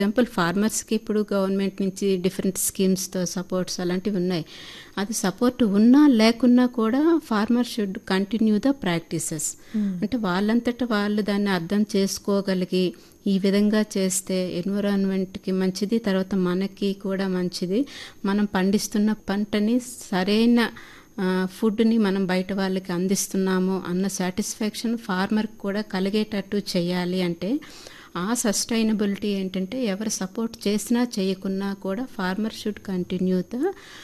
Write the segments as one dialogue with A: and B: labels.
A: example ఫార్మర్స్కి ఇప్పుడు government నుంచి different స్కీమ్స్తో supports అలాంటివి ఉన్నాయి అది సపోర్ట్ ఉన్నా లేకున్నా కూడా farmer should continue the practices అంటే వాళ్ళంతటా వాళ్ళు దాన్ని అర్థం చేసుకోగలిగి ఈ విధంగా చేస్తే ఎన్విరాన్మెంట్కి మంచిది తర్వాత మనకి కూడా మంచిది మనం పండిస్తున్న పంటని సరైన ఆ, ఫుడ్ని మనం బయట వాళ్ళకి అందిస్తున్నాము అన్న సాటిస్ఫాక్షన్ ఫార్మర్కి కూడా కలిగేటట్టు చేయాలి అంటే ఆ సస్టైనబిలిటీ ఏంటంటే ఎవరు సపోర్ట్ చేసినా చేయకున్నా కూడా farmer should continue the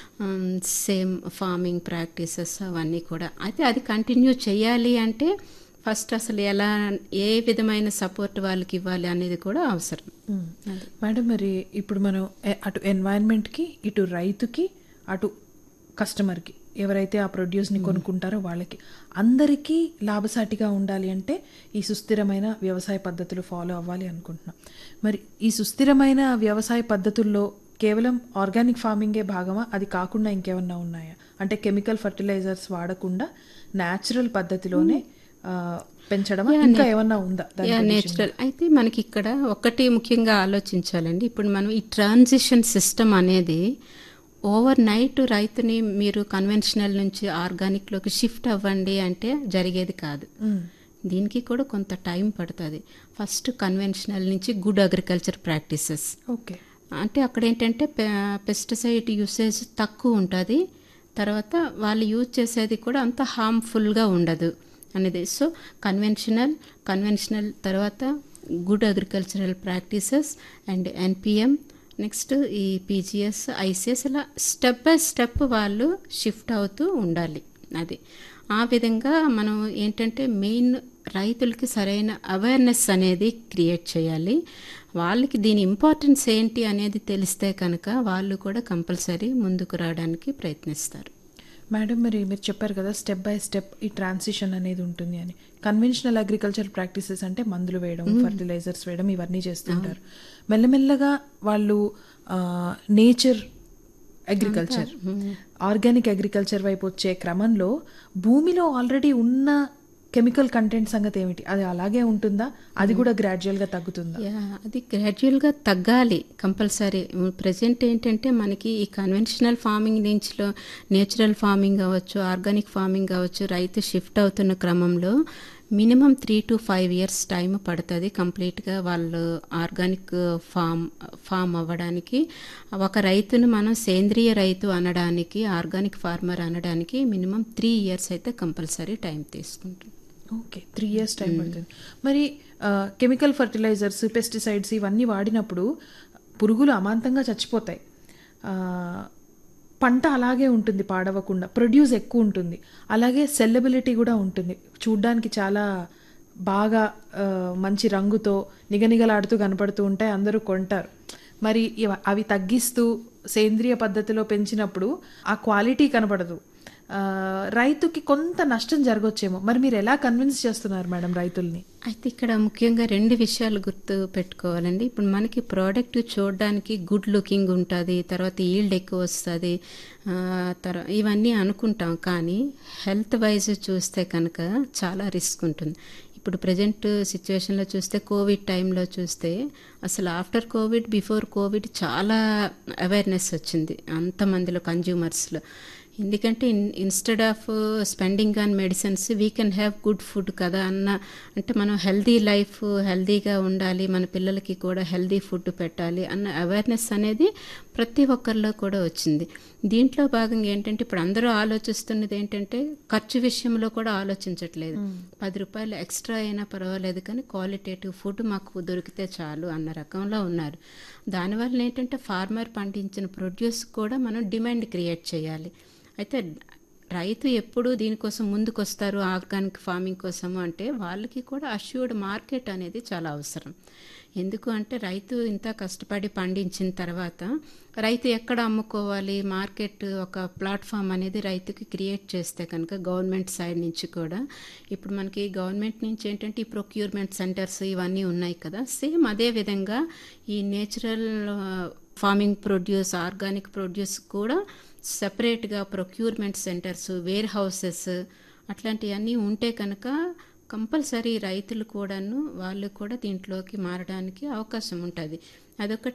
A: same farming practices అవన్నీ కూడా అయితే అది కంటిన్యూ చేయాలి అంటే ఫస్ట్ అసలు ఎలా ఏ విధమైన సపోర్ట్ వాళ్ళకి ఇవ్వాలి అనేది కూడా అవసరం
B: మేడం మరి ఇప్పుడు మనం ఎ- అటు ఎన్వైరన్మెంట్కి ఇటు రైతుకి అటు కస్టమర్కి ఎవరైతే ఆ ప్రొడ్యూస్ని కొనుక్కుంటారో వాళ్ళకి అందరికీ లాభసాటిగా ఉండాలి అంటే ఈ సుస్థిరమైన వ్యవసాయ పద్ధతులు ఫాలో అవ్వాలి అనుకుంటున్నాం మరి ఈ సుస్థిరమైన వ్యవసాయ పద్ధతుల్లో కేవలం ఆర్గానిక్ ఫార్మింగే భాగమా అది కాకుండా ఇంకేమన్నా ఉన్నాయా అంటే కెమికల్ ఫర్టిలైజర్స్ వాడకుండా న్యాచురల్ పద్ధతిలోనే ఆ, పెంచడమా ఇంకా ఏమన్నా ఉందా దాని
A: యా నేచురల్ అయితే మనకి ఇక్కడ ఒకటి ముఖ్యంగా ఆలోచించాలండి ఇప్పుడు మనం ఈ ట్రాన్సిషన్ సిస్టమ్ అనేది ఓవర్ నైట్ రైతుని మీరు కన్వెన్షనల్ నుంచి ఆర్గానిక్లోకి షిఫ్ట్ అవ్వండి అంటే జరిగేది కాదు దీనికి కూడా కొంత టైం పడుతుంది ఫస్ట్ కన్వెన్షనల్ నుంచి గుడ్ అగ్రికల్చర్ ప్రాక్టీసెస్
B: ఓకే
A: అంటే అక్కడ ఏంటంటే పెస్టిసైడ్ యూసేజ్ తక్కువ ఉంటుంది తర్వాత వాళ్ళు యూజ్ చేసేది కూడా అంత హార్మ్ఫుల్గా ఉండదు అనేది సో కన్వెన్షనల్ కన్వెన్షనల్ తర్వాత good agricultural practices and NPM next ఈ పీజీఎస్ ఐసిఎస్ ఇలా స్టెప్ బై స్టెప్ వాళ్ళు షిఫ్ట్ అవుతూ ఉండాలి అది ఆ విధంగా మనం ఏంటంటే మెయిన్ రైతులకి సరైన అవేర్నెస్ అనేది క్రియేట్ చేయాలి వాళ్ళకి దీని ఇంపార్టెన్స్ ఏంటి అనేది తెలిస్తే కనుక వాళ్ళు కూడా కంపల్సరీ ముందుకు రావడానికి ప్రయత్నిస్తారు
B: మేడం మరి మీరు చెప్పారు కదా స్టెప్ బై స్టెప్ ఈ ట్రాన్సిషన్ అనేది ఉంటుంది అని కన్వెన్షనల్ అగ్రికల్చర్ ప్రాక్టీసెస్ అంటే మందులు వేయడం ఫర్టిలైజర్స్ వేయడం ఇవన్నీ చేస్తుంటారు మెల్లమెల్లగా వాళ్ళు నేచర్ అగ్రికల్చర్ ఆర్గానిక్ అగ్రికల్చర్ వైపు వచ్చే క్రమంలో భూమిలో ఆల్రెడీ ఉన్న కెమికల్ కంటెంట్ సంగతి ఏమిటి అది అలాగే ఉంటుందా అది కూడా గ్రాడ్యువల్గా తగ్గుతుందా
A: యా అది గ్రాడ్యువల్గా తగ్గాలి కంపల్సరీ ప్రజెంట్ ఏంటంటే మనకి ఈ కన్వెన్షనల్ ఫార్మింగ్ నుంచిలో నేచురల్ ఫార్మింగ్ అవ్వచ్చు ఆర్గానిక్ ఫార్మింగ్ అవ్వచ్చు రైతు షిఫ్ట్ అవుతున్న క్రమంలో minimum three to five years time పడుతుంది కంప్లీట్గా వాళ్ళు ఆర్గానిక్ ఫామ్ ఫామ్ అవ్వడానికి ఒక రైతును మనం సేంద్రియ రైతు అనడానికి ఆర్గానిక్ ఫార్మర్ అనడానికి మినిమం త్రీ ఇయర్స్ అయితే కంపల్సరీ టైం తీసుకుంటుంది
B: ఓకే త్రీ ఇయర్స్ టైం పడుతుంది మరి కెమికల్ ఫర్టిలైజర్స్ పెస్టిసైడ్స్ ఇవన్నీ వాడినప్పుడు పురుగులు అమాంతంగా చచ్చిపోతాయి ఆ, పంట అలాగే ఉంటుంది పాడవకుండా ప్రొడ్యూస్ ఎక్కువ ఉంటుంది అలాగే సెల్లబిలిటీ కూడా ఉంటుంది చూడ్డానికి చాలా బాగా ఆ, మంచి రంగుతో నిగనిగలాడుతూ కనపడుతూ ఉంటాయి అందరూ కొంటారు మరి ఇవ- అవి తగ్గిస్తూ సేంద్రియ పద్ధతిలో పెంచినప్పుడు ఆ క్వాలిటీ కనపడదు ఆ, రైతుకి కొంత నష్టం జరగొచ్చేమో మరి మీరు ఎలా కన్విన్స్ చేస్తున్నారు మేడం రైతుల్ని
A: అయితే ఇక్కడ ముఖ్యంగా రెండు విషయాలు గుర్తు పెట్టుకోవాలండి ఇప్పుడు మనకి ప్రోడక్ట్ చూడడానికి గుడ్ లుకింగ్ ఉంటుంది తర్వాత ఈల్డ్ ఎక్కువ వస్తుంది తర్వాత ఇవన్నీ అనుకుంటాం కానీ హెల్త్ వైజ్ చూస్తే కనుక చాలా రిస్క్ ఉంటుంది ఇప్పుడు ప్రజెంట్ సిచ్యువేషన్లో చూస్తే కోవిడ్ టైంలో చూస్తే అసలు ఆఫ్టర్ కోవిడ్ బిఫోర్ కోవిడ్ చాలా అవేర్నెస్ వచ్చింది అంతమందిలో కన్జ్యూమర్స్లో ఎందుకంటే in instead of spending on medicines we can have good food కదా అన్న అంటే మనం హెల్దీ లైఫ్ హెల్దీగా ఉండాలి మన పిల్లలకి కూడా హెల్దీ ఫుడ్ పెట్టాలి అన్న అవేర్నెస్ అనేది ప్రతి ఒక్కరిలో కూడా వచ్చింది దీంట్లో భాగంగా ఏంటంటే ఇప్పుడు అందరూ ఆలోచిస్తున్నది ఏంటంటే ఖర్చు విషయంలో కూడా ఆలోచించట్లేదు పది రూపాయలు ఎక్స్ట్రా అయినా పర్వాలేదు కానీ క్వాలిటేటివ్ ఫుడ్ మాకు దొరికితే చాలు అన్న రకంలో ఉన్నారు దానివల్ల ఏంటంటే ఫార్మర్ పండించిన ప్రొడ్యూస్ కూడా మనం డిమాండ్ క్రియేట్ చేయాలి అయితే రైతు ఎప్పుడు దీనికోసం ముందుకు వస్తారు ఆర్గానిక్ ఫార్మింగ్ కోసము అంటే వాళ్ళకి కూడా అష్యూర్డ్ మార్కెట్ అనేది చాలా అవసరం ఎందుకు అంటే రైతు ఇంత కష్టపడి పండించిన తర్వాత రైతు ఎక్కడ అమ్ముకోవాలి మార్కెట్ ఒక ప్లాట్ఫామ్ అనేది రైతుకి క్రియేట్ చేస్తే కనుక గవర్నమెంట్ సైడ్ నుంచి కూడా ఇప్పుడు మనకి గవర్నమెంట్ నుంచి ఏంటంటే ఈ ప్రొక్యూర్మెంట్ సెంటర్స్ ఇవన్నీ ఉన్నాయి కదా సేమ్ అదే విధంగా ఈ natural farming produce organic produce కూడా సపరేట్గా ప్రొక్యూర్మెంట్ సెంటర్స్ వేర్ హౌసెస్ అట్లాంటివన్నీ ఉంటే కనుక కంపల్సరీ రైతులు కూడాను వాళ్ళు కూడా దీంట్లోకి మారడానికి అవకాశం ఉంటుంది అదొక